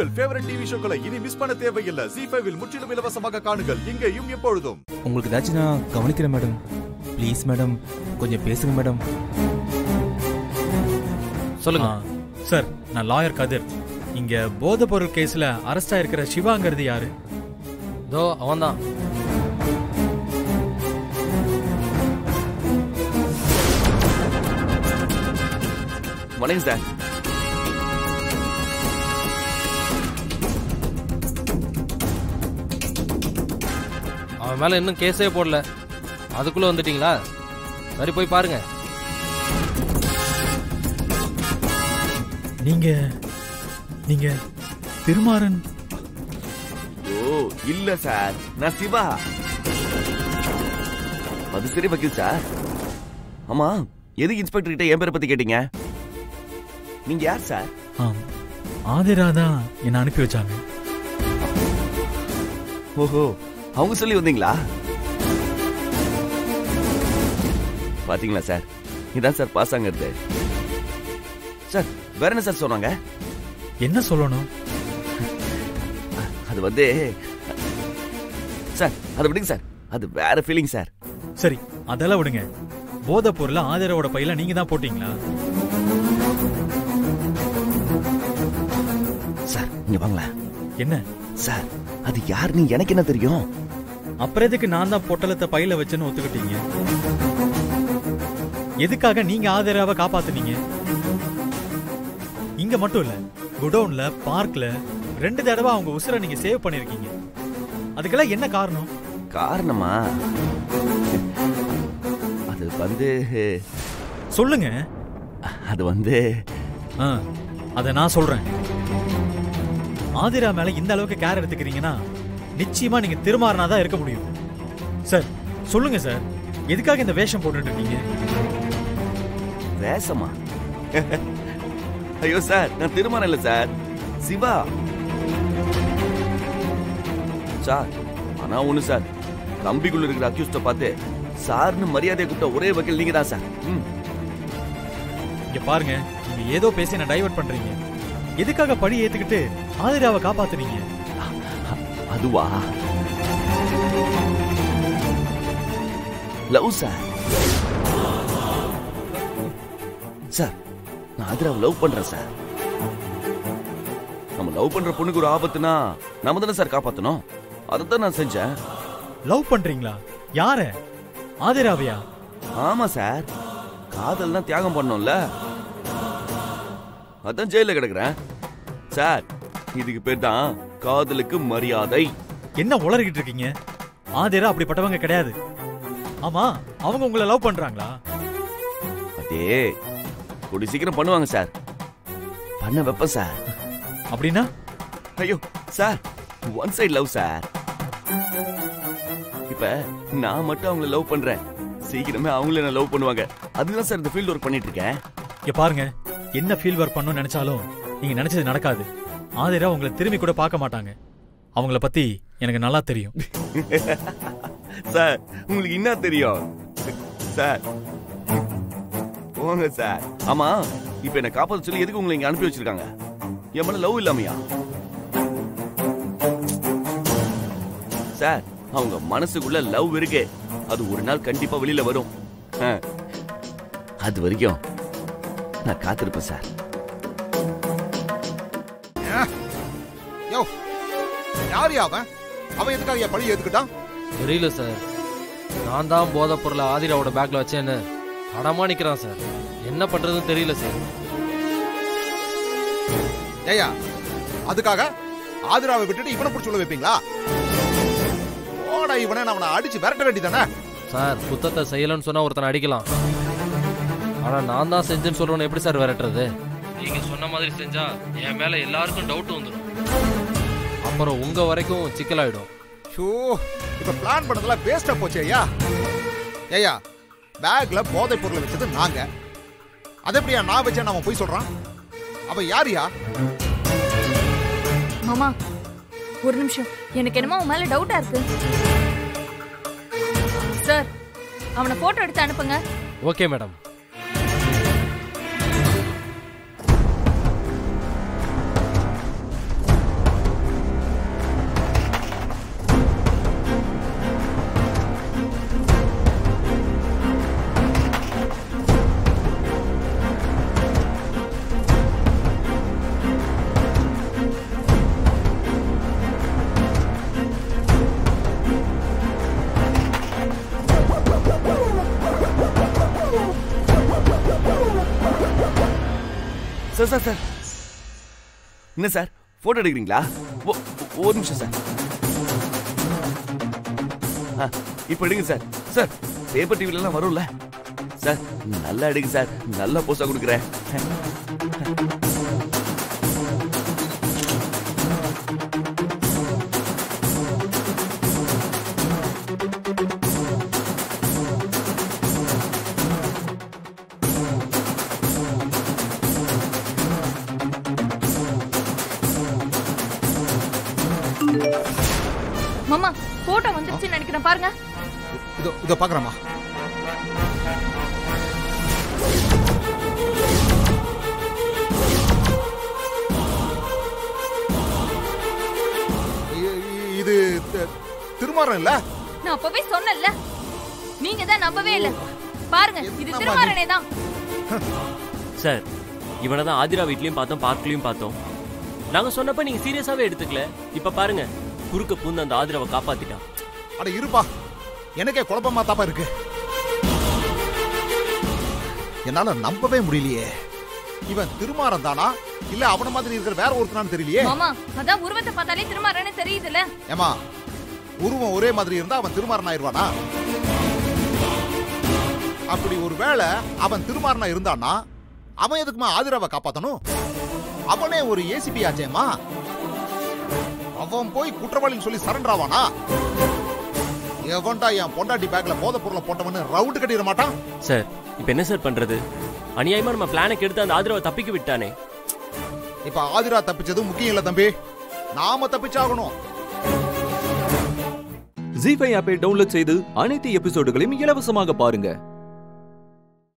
உங்கள் favourite TV ஷோக்களை இனி miss பண்ண தேவையில்லை ஜி ஃபைவில் முற்றிலும் இலவசமாக காணுங்கள் இங்கேயும் எப்பொழுதும் உங்களுக்கு ஏதாச்சும் நான் கவனிக்கிறேன் மேடம் ப்ளீஸ் மேடம் கொஞ்சம் பேசுங்க மேடம் சொல்லுங்க சார் நான் லாயர் கதிர் இங்க போதைப் பொருள் கேஸ்ல அரெஸ்ட் ஆயிருக்கிற சிவாங்கிறது யாரு இதோ அவன்தான் வணக்கம் சார் அவன் மேல இன்னும் கேஸே போடல அதுக்குள்ள வந்துட்டீங்களா சரி போய் பாருங்க நீங்க நீங்க திருமாறன் ஓ இல்ல சார் நான் சிவா அது சரி வக்கீல் சார் ஆமா எதுக்கு இன்ஸ்பெக்டர் கிட்ட என் பேரை பத்தி கேட்டீங்க நீங்க யார் சார் ஆம் ஆதிரா தான் என்னை அனுப்பி வச்சாங்க ஓஹோ அவங்க சொல்லி வந்தீங்களா பாத்தீங்களா சார் இதான் சார் பாஸ் ஆங்கிறது சார் வேற என்ன சார் சொன்னாங்க என்ன சொல்லணும் அது வந்து சார் அது விடுங்க சார் அது வேற ஃபீலிங் சார் சரி அதெல்லாம் விடுங்க போதைப் பொருளை ஆதிராவோட பையில நீங்க தான் போட்டீங்களா சார் இங்க வாங்களேன் என்ன சார் அது யாருன்னு எனக்கு என்ன தெரியும் அப்புறம் எதுக்கு நான் தான் பொட்டலத்தை பையில வச்சேன்னு ஒத்துக்கிட்டீங்க எதுக்காக நீங்க ஆதிராவை காப்பாத்துனீங்க இங்க மட்டும் இல்ல குடோன்ல பார்க்ல ரெண்டு தடவை அவங்க உசுரை நீங்க சேவ் பண்ணிருக்கீங்க அதுக்கெல்லாம் என்ன காரணம் காரணமா அது வந்து சொல்லுங்க அது வந்து ஆ, அத நான் சொல்றேன் ஆதிரா மேல இந்த அளவுக்கு கேர் எடுத்துக்கிறீங்கன்னா நிச்சயமா நீங்க திருமாறனா தான் இருக்க முடியும் சார் சொல்லுங்க சார் எதுக்காக இந்த வேஷம் போட்டுட்டு இருக்கீங்க வேஷமா ஐயோ சார் நான் திருமணம் இல்ல சார் சிவா சார் ஆனா ஒண்ணு சார் கம்பிக்குள்ள இருக்கிற அக்யூஸ்ட பார்த்து சார்னு மரியாதை கூப்பிட்ட ஒரே வக்கீல் நீங்க தான் சார் ம். இங்க பாருங்க நீங்க ஏதோ பேசி என்ன டைவர்ட் பண்றீங்க எதுக்காக பழி ஏத்துக்கிட்டு ஆதிராவை காப்பாத்துனீங்க அதுவா லவ் சார் சார் நான் ஆதிராவை லவ் பண்றேன் சார் நம்ம லவ் பண்ற பொண்ணுக்கு ஒரு ஆபத்துனா நம்ம தானே சார் காப்பாத்தணும் அதைத்தான் நான் செஞ்சேன் லவ் பண்றீங்களா யார ஆதிராவையா ஆமா சார் காதல்னா தியாகம் பண்ணோம்ல அதான் ஜெயில கிடக்குறேன் சார் இதுக்கு பேர் தான் காதலுக்கு மரியாதை என்ன உளறிக்கிட்டு இருக்கீங்க ஆதிரா அப்படிப்பட்டவங்க கிடையாது ஆமா அவங்க உங்களை லவ் பண்றாங்களா அதே கூடி சீக்கிரம் பண்ணுவாங்க சார் பண்ண வைப்பேன் சார் அப்படின்னா ஐயோ sir one side love sir இப்ப நான் மட்டும் அவங்கள லவ் பண்றேன் சீக்கிரமே அவங்கள என்ன லவ் பண்ணுவாங்க அதுதான் சார் இந்த ஃபீல்ட் ஒர்க் பண்ணிட்டு இருக்கேன் இங்க பாருங்க என்ன ஃபீல் ஒர்க் பண்ணணும்னு நினைச்சாலும் நீங்க நினைச்சது நடக்காது ஆதிரா உங்களை திரும்பி கூட பார்க்க மாட்டாங்க அவங்கள பத்தி எனக்கு நல்லா தெரியும் சார் உங்களுக்கு என்ன தெரியும் சார் போங்க சார் ஆமா இப்ப என்ன காப்பாத்த சொல்லி எதுக்கு உங்களை இங்க அனுப்பி வச்சிருக்காங்க என் மேல லவ் இல்லாமையா சார் அவங்க மனசுக்குள்ள லவ் இருக்கு அது ஒரு நாள் கண்டிப்பா வெளியில வரும் ஆ. அது வரைக்கும் நான் காத்திருப்பேன் சார் யோ யார் அவன் அவன் எதுக்காக என் பழி ஏத்துக்கிட்டான் தெரியல சார் நான் தான் போதைப் பொருளை ஆதிராவோட பேக்ல வச்சேன்னு அடமா நிக்கிறான் சார் என்ன பண்றதுன்னு தெரியல சார் ஏயா அதுக்காக ஆதிராவை விட்டுட்டு இவனை பிடிச்சி உள்ள வைப்பீங்களா போடா இவனை நான் அவனை அடிச்சு விரட்ட வேண்டியதானே சார் குத்தத்தை செய்யலன்னு சொன்னா ஒருத்தனை அடிக்கலாம் ஆனா நான் தான் செஞ்சேன்னு சொல்றவனை எப்படி சார் விரட்டுறது நீங்க சொன்ன மாதிரி செஞ்சா என் மேல எல்லாருக்கும் டவுட் வந்துடும் அப்புறம் உங்க வரைக்கும் சிக்கலாயிடும் ஷோ இப்ப பிளான் பண்ணதெல்லாம் வேஸ்டா போச்சு ஐயா ஏயா பேக்ல போதை பொருளை வச்சது நாங்க அது எப்படியா நான் வச்சேன் அவன் போய் சொல்றான் அவன் யாரியா மாமா ஒரு நிமிஷம் எனக்கு என்னமோ அவன் மேல டவுட்டா இருக்கு சார் அவனை போட்டோ எடுத்து அனுப்புங்க okay madam sir sir sir என்ன சார் போட்டோ எடுக்கிறீங்களா ஒ- ஒரு நிமிஷம் சார் ஆ, இப்போ எடுங்க சார் சார் பேப்பர் டிவில எல்லாம் வரும்ல சார் நல்லா எடுங்க சார் நல்ல போஸா கொடுக்குறேன் மாமா போட்டோ வந்துருச்சுன்னு நினைக்கிறேன் பாருங்க இதோ இதோ பாக்குறேம்மா இ- இ- இது தி- திருமாறன் இல்ல நான் அப்பவே சொன்னேன்ல நீங்க தான் நம்பவே இல்ல பாருங்க இது என்னம்மா திருமாறனே தான் சார் இவனை தான் ஆதிரா வீட்லயும் பார்த்தோம் பார்க்லயும் பார்த்தோம் நாங்க சொன்னப்ப நீங்க சீரியஸாவே எடுத்துக்கல இப்ப பாருங்க குறுக்க பூந்து அந்த ஆதிராவை காப்பாத்திட்டான் அட இருப்பா எனக்கே குழப்பமா தாப்பா இருக்கு என்னால நம்பவே முடியலையே இவன் திருமாறன் தானா இல்ல அவன மாதிரி இருக்கிற வேற ஒருத்தனான்னு தெரியலையே மாமா அதான் உருவத்தை பார்த்தாலே திருமாறனே தெரியுதுல்ல ஏமா உருவம் ஒரே மாதிரி இருந்தா அவன் திருமாறன் ஆயிருவானா அப்படி ஒருவேளை அவன் திருமாறனா இருந்தானா அவன் எதுக்குமா ஆதிராவை காப்பாத்தணும் அவனே ஒரு ஏசிபி ஆச்சேம்மா அவன் போய் குற்றவாளின்னு சொல்லி சரண்டர் ஆவானா எவன்டா என் பொண்டாட்டி பேக்ல போதை பொருளை போட்டவன்னு ரவுண்டு கட்டிட மாட்டான் சார் இப்ப என்ன சார் பண்றது அநியாயமா நம்ம பிளானை கெடுத்து அந்த ஆதிராவை தப்பிக்க விட்டானே இப்ப ஆதிரா தப்பிச்சது முக்கியம் இல்ல தம்பி நாம தப்பிச்சாகணும் ஜி ஃபைவ் ஆப்பை டவுன்லோட் செய்து அனைத்து எபிசோடுகளையும் இலவசமாக பாருங்க